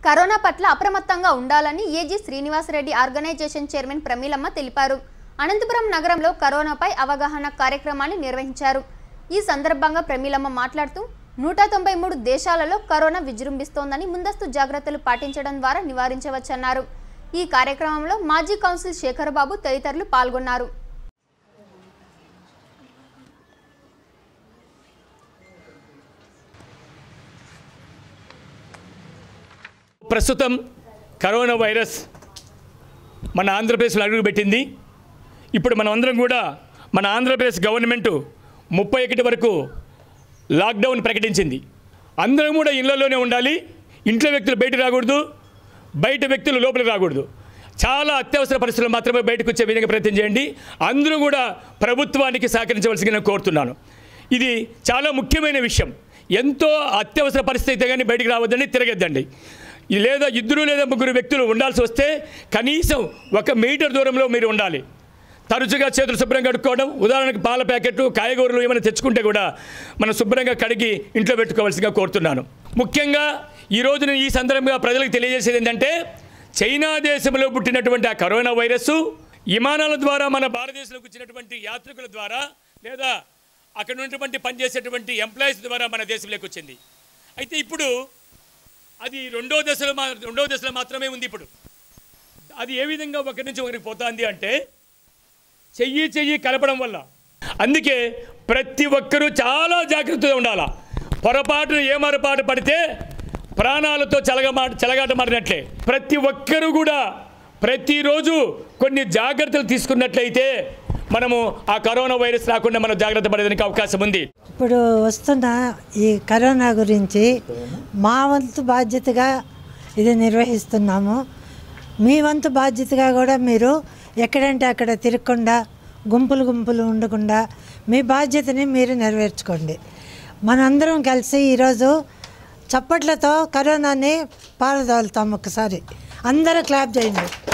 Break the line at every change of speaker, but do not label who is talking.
corona పట్ల అప్రమత్తంగా ఉండాలని AG Srinivasa Reddy organisation chairman Pramilamma తెలిపారు అనంతపురం నగరంలో కరోనాపై అవగాహన కార్యక్రమాన్ని నిర్వహించారు ఈ సందర్భంగా ప్రమీలమ్మ మాట్లాడుతూ నూట తొంభై మూడు దేశాలలో కరోనా విజృంభిస్తోందని ముందస్తు జాగ్రత్తలు పాటించడం ద్వారా నివారించవచ్చన్నారు ఈ కార్యక్రమంలో మాజీ కౌన్సిల్ శేఖరబాబు తదితరులు పాల్గొన్నారు
ప్రస్తుతం కరోనా వైరస్ మన ఆంధ్రప్రదేశ్లో అడుగుపెట్టింది ఇప్పుడు మనం అందరం కూడా మన ఆంధ్రప్రదేశ్ గవర్నమెంట్ ముప్పై ఒకటి వరకు లాక్డౌన్ ప్రకటించింది అందరం కూడా ఇళ్లలోనే ఉండాలి ఇంట్లో వ్యక్తులు బయట రాకూడదు బయట వ్యక్తులు లోపలికి రాకూడదు చాలా అత్యవసర పరిస్థితులు మాత్రమే బయటకు వచ్చే విధంగా ప్రయత్నం చేయండి అందరూ కూడా ప్రభుత్వానికి సహకరించవలసిందిగా నేను కోరుతున్నాను ఇది చాలా ముఖ్యమైన విషయం ఎంతో అత్యవసర పరిస్థితి అయితే కానీ బయటికి రావద్దని తిరగద్దండి ఈ లేదా ఇద్దరు లేదా ముగ్గురు వ్యక్తులు ఉండాల్సి వస్తే కనీసం ఒక మీటర్ దూరంలో మీరు ఉండాలి తరచుగా చేతులు శుభ్రంగా కడుక్కోవడం ఉదాహరణకు పాల ప్యాకెట్లు కాయగూరలు ఏమైనా తెచ్చుకుంటే కూడా మనం శుభ్రంగా కడిగి ఇంట్లో పెట్టుకోవాల్సిందిగా కోరుతున్నాను ముఖ్యంగా ఈ రోజు నేను ఈ సందర్భంగా ప్రజలకు తెలియజేసేది ఏంటంటే చైనా దేశంలో పుట్టినటువంటి ఆ కరోనా వైరస్ విమానాల ద్వారా మన భారతదేశంలోకి వచ్చినటువంటి యాత్రికుల ద్వారా లేదా అక్కడ ఉన్నటువంటి పనిచేసేటువంటి ఎంప్లాయీస్ ద్వారా మన దేశంలోకి వచ్చింది అయితే ఇప్పుడు అది రెండో దశలో మా రెండో దశలో మాత్రమే ఉంది ఇప్పుడు అది ఏ విధంగా ఒకరి నుంచి ఒకరికి పోతుంది అంటే చెయ్యి చెయ్యి కలపడం వల్ల అందుకే ప్రతి ఒక్కరూ చాలా జాగ్రత్తగా ఉండాలా పొరపాటున ఏ మరపాటు పడితే ప్రాణాలతో చెలగమా చెలగాట మారినట్లే ప్రతి ఒక్కరూ కూడా ప్రతిరోజు కొన్ని జాగ్రత్తలు తీసుకున్నట్లయితే మనము ఆ కరోనా వైరస్ రాకుండా మనం జాగ్రత్త పడేదానికి అవకాశం ఉంది
ఇప్పుడు వస్తున్న ఈ కరోనా గురించి మా వంతు బాధ్యతగా ఇది నిర్వహిస్తున్నాము మీ వంతు బాధ్యతగా కూడా మీరు ఎక్కడంటే అక్కడ తిరగకుండా గుంపులు గుంపులు ఉండకుండా మీ బాధ్యతని మీరు నెరవేర్చుకోండి మనందరం కలిసి ఈరోజు చప్పట్లతో కరోనాని పారదోలుతాం ఒకసారి అందరూ క్లాప్ చేయండి